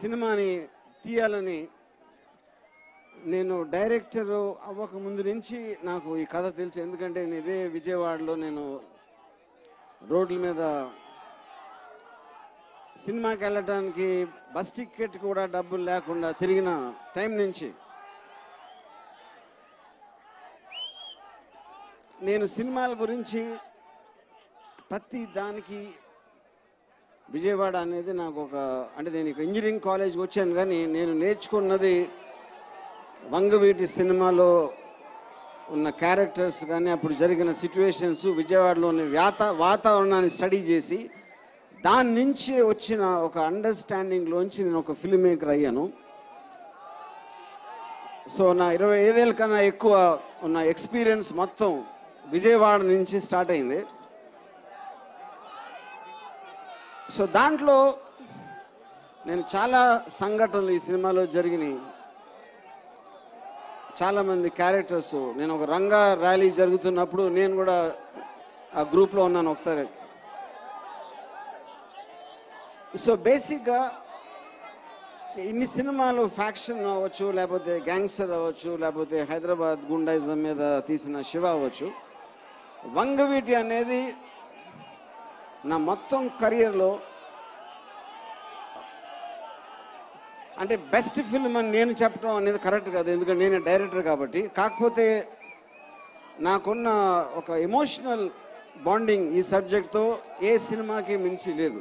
సినిమాని తీయాలని నేను డైరెక్టర్ అవ్వక ముందు నుంచి నాకు ఈ కథ తెలుసు ఎందుకంటే నేను ఇదే విజయవాడలో నేను రోడ్ల మీద సినిమాకి వెళ్ళటానికి బస్ టికెట్ కూడా డబ్బులు లేకుండా తిరిగిన టైం నుంచి నేను సినిమాల గురించి ప్రతి దానికి విజయవాడ అనేది నాకు ఒక అంటే నేను ఇక్కడ ఇంజనీరింగ్ కాలేజ్కి వచ్చాను కానీ నేను నేర్చుకున్నది వంగవీటి సినిమాలో ఉన్న క్యారెక్టర్స్ కానీ అప్పుడు జరిగిన సిచ్యువేషన్స్ విజయవాడలోని వ్యాత వాతావరణాన్ని స్టడీ చేసి దాని నుంచి వచ్చిన ఒక అండర్స్టాండింగ్లోంచి నేను ఒక ఫిల్మ్ మేకర్ అయ్యాను సో నా ఇరవై ఐదేళ్ళ కన్నా ఎక్కువ ఉన్న ఎక్స్పీరియన్స్ మొత్తం విజయవాడ నుంచి స్టార్ట్ అయింది సో దాంట్లో నేను చాలా సంఘటనలు ఈ సినిమాలో జరిగినాయి చాలామంది క్యారెక్టర్స్ నేను ఒక రంగా ర్యాలీ జరుగుతున్నప్పుడు నేను కూడా ఆ గ్రూప్లో ఉన్నాను ఒకసారి సో బేసిక్గా ఇన్ని సినిమాలు ఫ్యాక్షన్ అవ్వచ్చు లేకపోతే గ్యాంగ్స్టర్ అవ్వచ్చు లేకపోతే హైదరాబాద్ గుండాయిజం మీద తీసిన శివ అవ్వచ్చు వంగవీటి అనేది నా మొత్తం కెరియర్లో అంటే బెస్ట్ ఫిల్మ్ అని నేను చెప్పడం అనేది కరెక్ట్ కాదు ఎందుకంటే నేనే డైరెక్టర్ కాబట్టి కాకపోతే నాకున్న ఒక ఎమోషనల్ బాండింగ్ ఈ సబ్జెక్ట్తో ఏ సినిమాకి మించి లేదు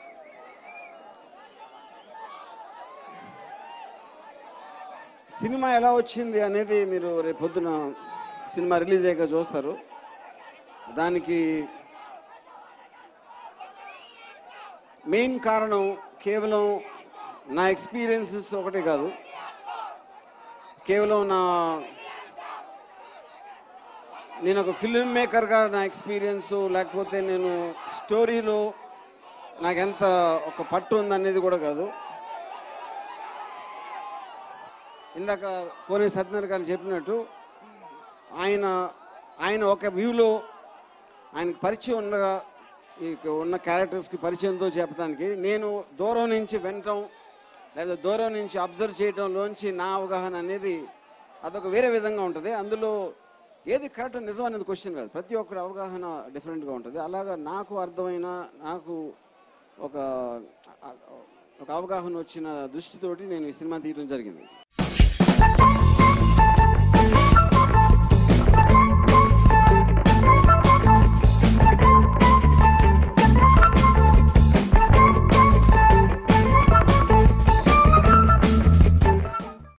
సినిమా ఎలా వచ్చింది అనేది మీరు రేపు పొద్దున సినిమా రిలీజ్ అయ్యాక చూస్తారు దానికి మెయిన్ కారణం కేవలం నా ఎక్స్పీరియన్సెస్ ఒకటే కాదు కేవలం నా నేను ఒక ఫిల్మ్ మేకర్గా నా ఎక్స్పీరియన్స్ లేకపోతే నేను స్టోరీలో నాకెంత ఒక పట్టు ఉందనేది కూడా కాదు ఇందాక కోనే సత్యనారాయణ గారు చెప్పినట్టు ఆయన ఆయన ఒక వ్యూలో ఆయనకు పరిచయం ఉండగా ఈ ఉన్న క్యారెక్టర్స్కి పరిచయంతో చెప్పడానికి నేను దూరం నుంచి వినటం లేదా దూరం నుంచి అబ్జర్వ్ చేయడంలోంచి నా అవగాహన అనేది అదొక వేరే విధంగా ఉంటుంది అందులో ఏది కరెక్ట్ నిజం అనేది క్వశ్చన్ కాదు ప్రతి ఒక్కరి అవగాహన డిఫరెంట్గా ఉంటుంది అలాగా నాకు అర్థమైన నాకు ఒక ఒక అవగాహన వచ్చిన దృష్టితోటి నేను ఈ సినిమా తీయడం జరిగింది